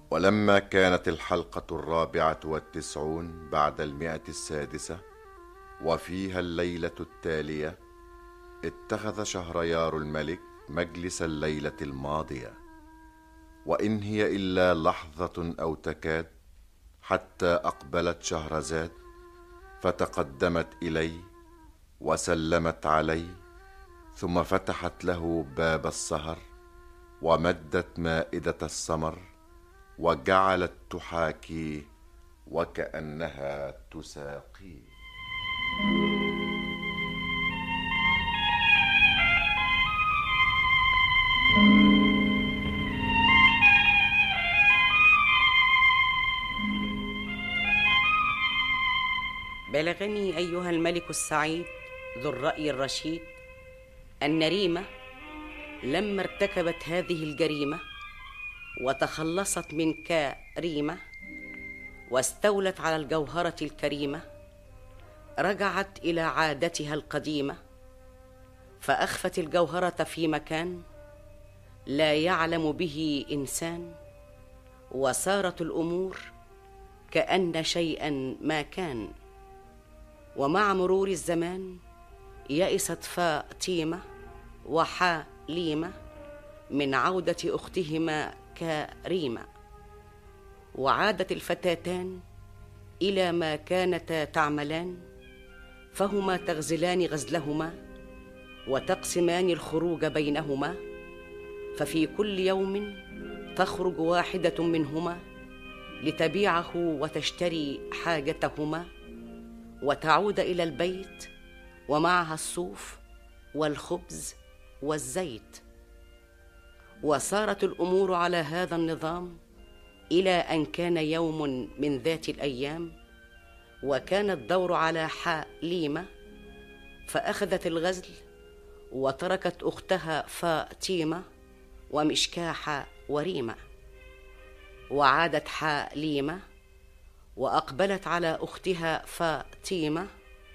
ولما كانت الحلقة الرابعة والتسعون بعد المئة السادسة وفيها الليلة التالية اتخذ شهريار الملك مجلس الليلة الماضية وإن هي إلا لحظة أو تكاد حتى أقبلت شهرزاد فتقدمت إليه وسلمت عليه ثم فتحت له باب السهر ومدت مائدة السمر وجعلت تحاكيه وكأنها تساقيه بلغني ايها الملك السعيد ذو الراي الرشيد ان ريمه لما ارتكبت هذه الجريمه وتخلصت من كريمه واستولت على الجوهره الكريمه رجعت الى عادتها القديمه فاخفت الجوهره في مكان لا يعلم به انسان وسارت الامور كان شيئا ما كان ومع مرور الزمان يئست فاطمه وحليمه من عوده اختهما كريمه وعادت الفتاتان الى ما كانتا تعملان فهما تغزلان غزلهما وتقسمان الخروج بينهما ففي كل يوم تخرج واحده منهما لتبيعه وتشتري حاجتهما وتعود الى البيت ومعها الصوف والخبز والزيت وصارت الامور على هذا النظام الى ان كان يوم من ذات الايام وكان الدور على حليمه فاخذت الغزل وتركت اختها فاطمه ومشكاح وريمه وعادت حليمه واقبلت على اختها فاطمه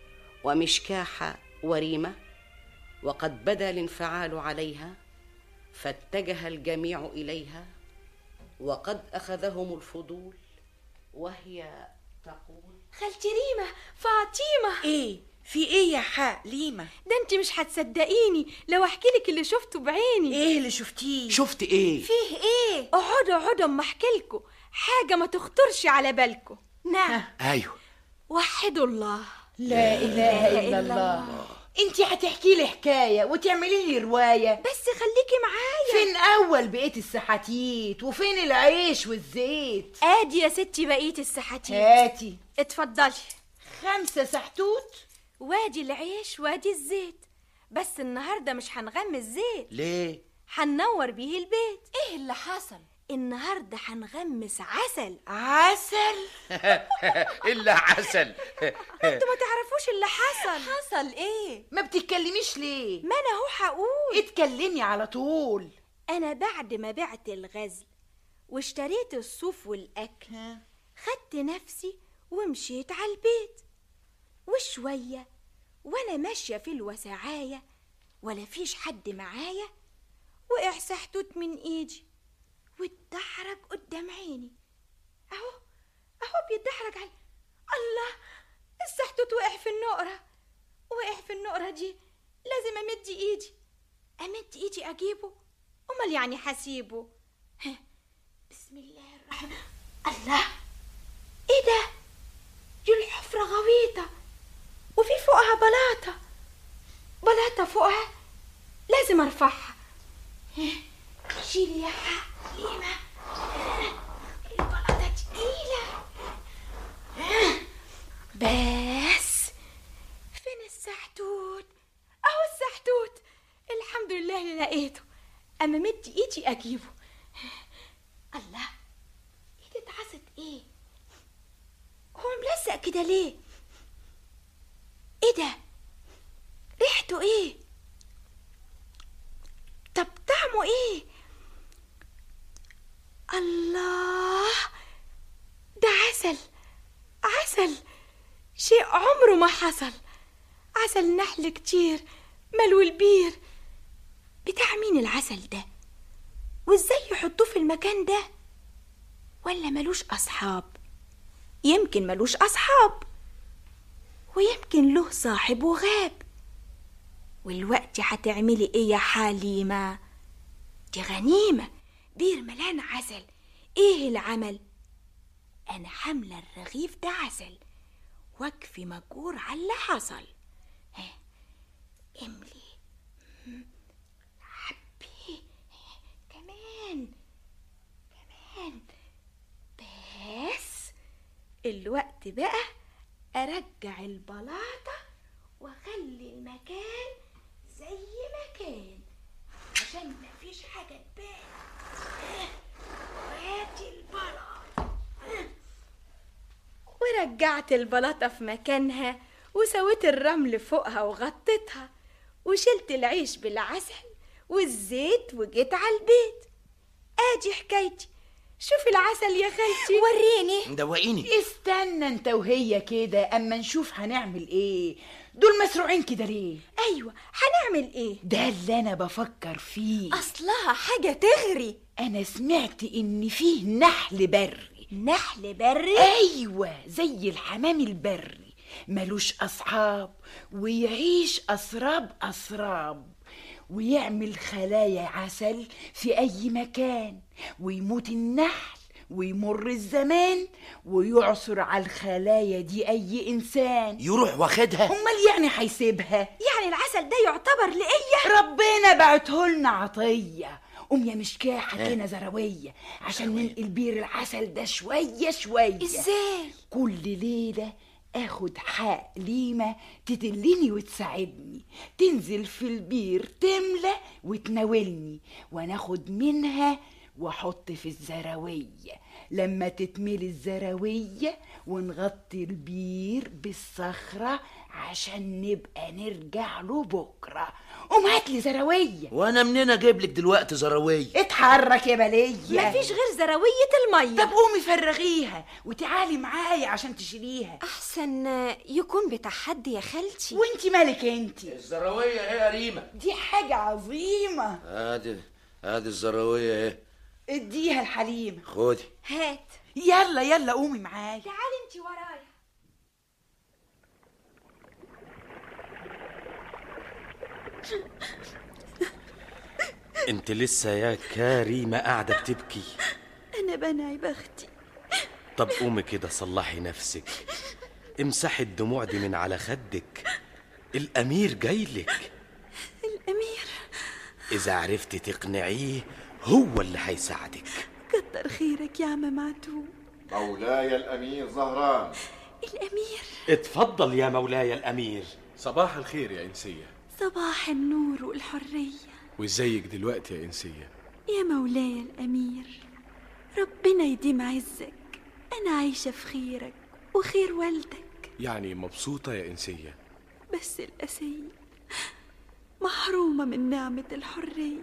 ومشكاح وريمه وقد بدا الانفعال عليها فاتجه الجميع اليها وقد اخذهم الفضول وهي تقول خالتي ريمة فاطمة ايه في ايه يا حليمة ده انت مش هتصدقيني لو احكي لك اللي شفته بعيني ايه اللي شفتيه شفت ايه فيه ايه اقعدوا اقعدوا اما احكي لكم حاجة ما تخطرش على بالكم نعم ايوه وحدوا الله لا اله الا الله انت هتحكي لي حكايه وتعملي لي روايه بس خليكي معايا فين اول بقيه السحاتيت وفين العيش والزيت ادي يا ستي بقية السحاتيت هاتي اتفضلي خمسه سحتوت وادي العيش وادي الزيت بس النهارده مش هنغمس زيت ليه هننور بيه البيت ايه اللي حصل النهارده هنغمس عسل عسل الا عسل انتوا ما تعرفوش اللي حصل حصل ايه ما بتتكلميش ليه ما انا اهو هقول اتكلمي على طول انا بعد ما بعت الغزل واشتريت الصوف والاكل خدت نفسي ومشيت على البيت وشويه وانا ماشيه في الوسعايه ولا فيش حد معايا وقع سحتوت من ايدي واتدحرج قدام عيني اهو اهو بيتدحرج علي الله السحتوت وقع في النقره وقع في النقره دي لازم امد ايدي امد ايدي اجيبه امال يعني هسيبه ها، بسم الله الرحمن الله ايه ده دي الحفره غويطه وفي فوقها بلاطه بلاطه فوقها لازم ارفعها ها، شيلي يا حليمه البلاطه تقيله ها، بس فين السحتوت اهو السحتوت الحمد لله اللي لقيته اما مد ايدي اجيبه الله ايدي اتعست ايه هو ملزق كده ليه ايه ده ريحته ايه طب طعمه ايه الله ده عسل عسل شيء عمره ما حصل عسل نحل كتير ملو البير بتاع مين العسل ده وازاي يحطوه في المكان ده ولا ملوش أصحاب يمكن ملوش أصحاب ويمكن له صاحب وغاب والوقت هتعملي ايه يا حليمة دي غنيمة بير ملان عسل ايه العمل انا حاملة الرغيف ده عسل واكفي مجور على اللي حصل ها، املي مم، حبي كمان كمان بس الوقت بقى ارجع البلاطة واخلي المكان زي ما كان عشان مفيش حاجة تبان ها، وهاتي البلاطة ها. ورجعت البلاطة في مكانها وسويت الرمل فوقها وغطيتها وشلت العيش بالعسل والزيت وجيت على البيت ادي حكايتي شوفي العسل يا خالتي وريني مدوقيني استنى انت وهي كده اما نشوف هنعمل ايه دول مسروعين كده ليه ايوه هنعمل ايه ده اللي انا بفكر فيه اصلها حاجة تغري انا سمعت ان فيه نحل بري نحل بري ايوه زي الحمام البري ملوش اصحاب ويعيش اسراب اسراب ويعمل خلايا عسل في اي مكان ويموت النحل ويمر الزمان ويعثر على الخلايا دي اي انسان يروح واخدها امال يعني هيسيبها يعني العسل ده يعتبر لإيه ربنا بعتهولنا عطيه قوم يا مشكاه حكينا زرويه عشان ننقل بير العسل ده شويه شويه ازاي كل ليلة اخد حق ليمة تدلني وتساعدني تنزل في البير تملى وتناولني وانا اخد منها واحط في الزراوية لما تتملي الزراوية ونغطي البير بالصخرة عشان نبقى نرجع له بكرة قوم هاتلي زراوية وانا منين اجيب لك دلوقتي زراويه اتحرك يا بلية مفيش غير زراوية المية طب قومي فرغيها وتعالي معايا عشان تشيليها أحسن يكون بتحدي يا خالتي وانت مالك انت الزراويه ايه يا ريمه دي حاجة عظيمة ادي ادي الزراويه ايه اديها الحليمة خدي هات يلا يلا قومي معايا تعالي انت ورايا انت لسه يا كريمة قاعدة بتبكي أنا بنعي بختي طب قومي كده صلحي نفسك امسحي الدموع دي من على خدك الأمير جايلك الأمير إذا عرفتي تقنعيه هو اللي هيساعدك كتر خيرك يا عم معتوب مولاي الأمير زهران الأمير اتفضل يا مولاي الأمير صباح الخير يا إنسية صباح النور والحرية وازيك دلوقتي يا إنسية يا مولاي الأمير ربنا يديم عزك أنا عايشة في خيرك وخير والدك يعني مبسوطة يا إنسية بس الأسير محرومة من نعمة الحرية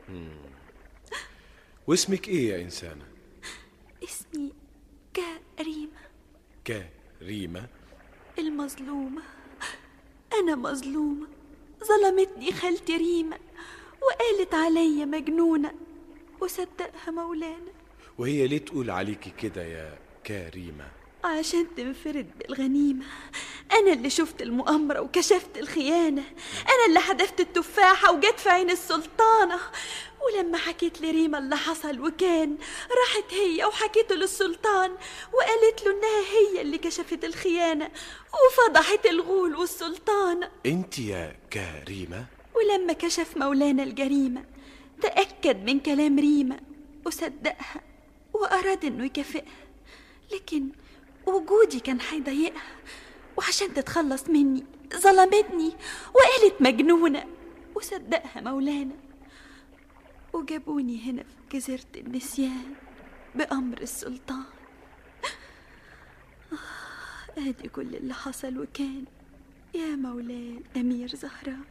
واسمك إيه يا إنسانة اسمي كريمة كريمة المظلومة أنا مظلومة ظلمتني خالتي ريمة وقالت عليا مجنونة وصدقها مولانا وهي ليه تقول عليكي كده يا كريمة عشان تنفرد بالغنيمة أنا اللي شفت المؤامرة وكشفت الخيانة أنا اللي حدفت التفاحة وجت في عين السلطانة ولما حكيت لريما اللي حصل وكان راحت هي وحكيته للسلطان وقالت له إنها هي اللي كشفت الخيانة وفضحت الغول والسلطانة أنت يا كريمة ولما كشف مولانا الجريمة تأكد من كلام ريما وصدقها وأراد إنه يكافئها لكن وجودي كان هيضايقها وعشان تتخلص مني ظلمتني وقالت مجنونة وصدقها مولانا وجابوني هنا في جزيرة النسيان بأمر السلطان آه، ادي كل اللي حصل وكان يا مولاي الأمير زهران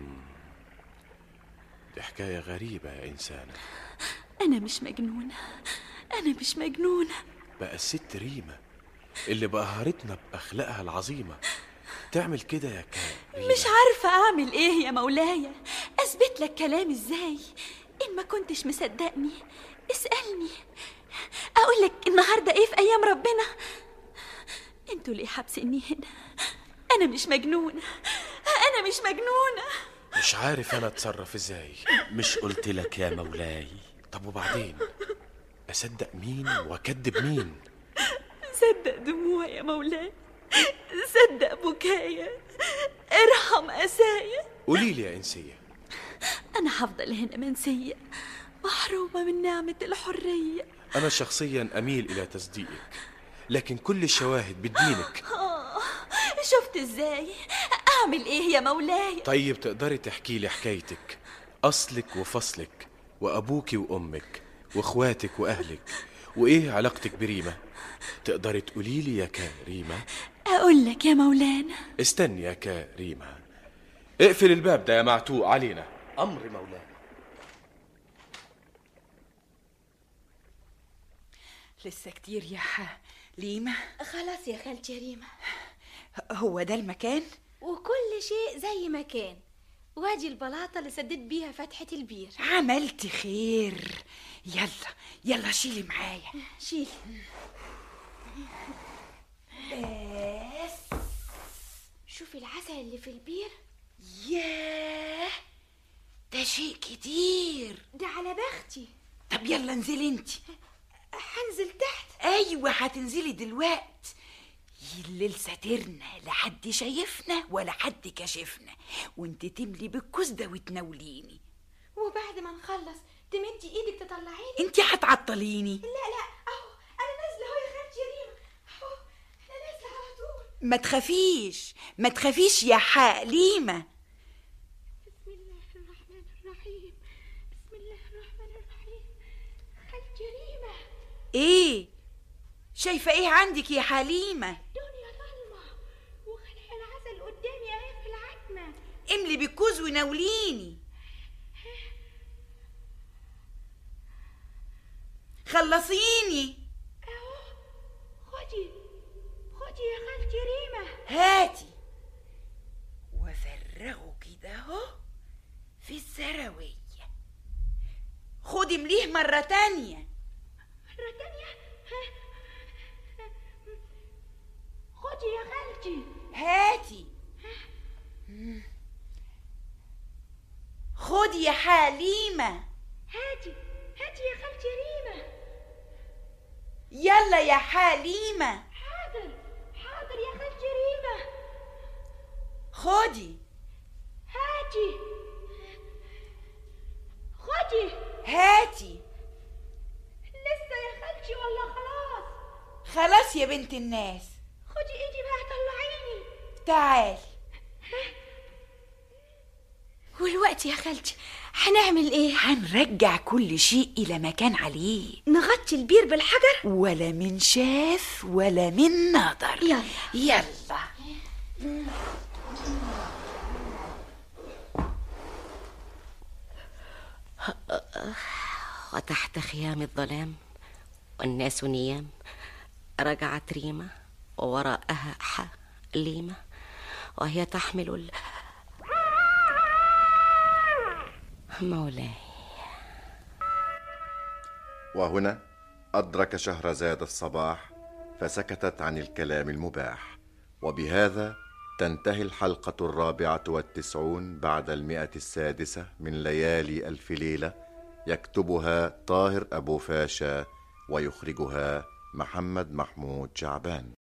دي حكاية غريبة يا إنسانة أنا مش مجنونة أنا مش مجنونة بقى الست ريمة اللي بقهرتنا بأخلاقها العظيمة تعمل كده يا كريمة مش عارفة أعمل إيه يا مولاي أثبت لك كلامي إزاي إن ما كنتش مصدقني اسألني أقول لك النهاردة ده ايه في ايام ربنا انتوا ليه حابسيني هنا انا مش مجنونه انا مش مجنونه مش عارف انا اتصرف ازاي مش قلت لك يا مولاي طب وبعدين اصدق مين واكذب مين صدق دموعي يا مولاي صدق بكايا ارحم اسايا قولي لي يا انسيه انا هفضل هنا منسيه محرومه من نعمه الحريه انا شخصيا اميل الى تصديقك لكن كل الشواهد بتدينك آه، شفت ازاي اعمل ايه يا مولاي طيب تقدري تحكي لي حكايتك اصلك وفصلك وابوكي وامك واخواتك واهلك وايه علاقتك بريمه تقدري تقولي لي يا كريمه اقول لك يا مولانا استني يا كريمه اقفل الباب ده يا معتوق علينا امر مولاي لسه كتير يا حليمة خلاص يا خالتي ريمة هو ده المكان وكل شيء زي ما كان وادي البلاطة اللي سددت بيها فتحة البير عملت خير يلا يلا شيلي معايا شيل بس شوفي العسل اللي في البير ياه ده شيء كتير ده على بختي طب يلا انزلي انت هنزل تحت ايوه هتنزلي دلوقت الليل ساترنا لا حد شايفنا ولا حد كشفنا وانت تملي بالكوز ده وتناوليني وبعد ما نخلص تمدي ايدك تطلعيني انت هتعطليني لا لا اهو انا نازله اهو يا خالتي ريمة اهو انا نازله على طول ما تخافيش ما تخافيش يا حليمة بسم الله الرحمن الرحيم بسم الله الرحمن الرحيم خالتي ريمة ايه شايفة ايه عندك يا حليمة الدنيا ضلمة وخلق العسل قدامي اهي في العتمة املي بالكوز وناوليني خلصيني اهو خدي خدي يا خالتي ريمة هاتي وفرغه كده اهو في الزراوية خدي مليه مرة تانية مرة تانية ها؟ خدي يا خالتي هاتي مم. خدي يا حليمة هاتي هاتي يا خالتي ريمة يلا يا حليمة حاضر حاضر يا خالتي ريمة خدي هاتي خدي هاتي لسه يا خالتي ولا خلاص خلاص يا بنت الناس خدي ايدي بقى طلعيني تعال والوقت يا خالتي هنعمل ايه هنرجع كل شيء إلى مكان عليه نغطي البير بالحجر ولا من شاف ولا من نظر يلا. يلا وتحت خيام الظلام والناس نيام رجعت ريمة ووراءها حليمة وهي تحمل ال... مولاي وهنا أدرك شهرزاد الصباح فسكتت عن الكلام المباح وبهذا تنتهي الحلقة الرابعة والتسعون بعد المئة السادسة من ليالي ألف ليلة يكتبها طاهر أبو فاشا ويخرجها محمد محمود شعبان